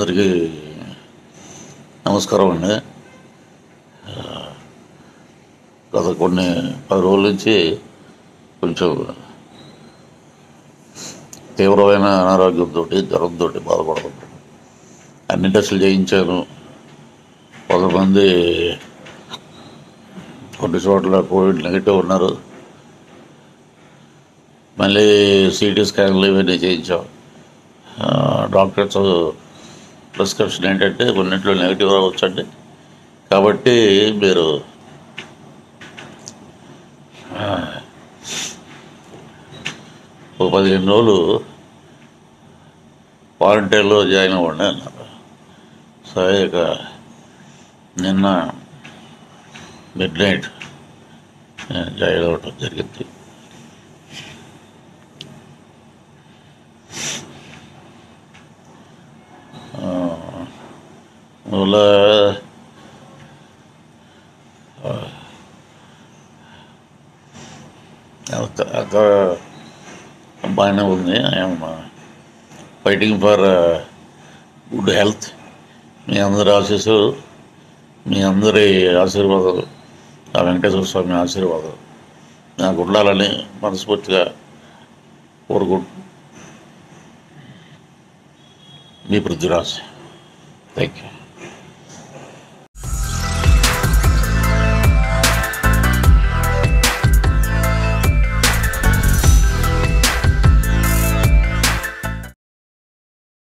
అందరికీ నమస్కారం అండి ఆ, గత కొన్ని పది రోజుల నుంచి కొంచెం తీవ్రమైన అనారోగ్యంతో జ్వరంతో బాధపడుతున్నాను అన్ని టెస్టులు చేయించాను కొంతమంది కొన్ని చోట్ల కోవిడ్ నెగిటివ్ ఉన్నారు మళ్ళీ సిటీ స్కాన్లు ఇవన్నీ చేయించాం ఆ, డాక్టర్స్ ప్రిస్క్రిప్షన్ ఏంటంటే కొన్నింటిలో నెగిటివ్ రావచ్చండి కాబట్టి మీరు ఆ, ఒక పదిహేను రోజులు క్వారంటైన్లో జాయిన్ అవ్వండి అన్నారు సరే ఇక నిన్న మిడ్ నైట్ జాయిన్ అవ్వటం జరిగింది వల్ల అక్క బాగానే ఉంది I'm fighting for good health మీ అందరి ఆశీస్సు మీ అందరి ఆశీర్వాదాలు ఆ వెంకటేశ్వర స్వామి ఆశీర్వాదాలు నాకు ఉండాలని మనస్ఫూర్తిగా కోరుకుంటూ మీ పృథ్వీరాజ్ థ్యాంక్ యూ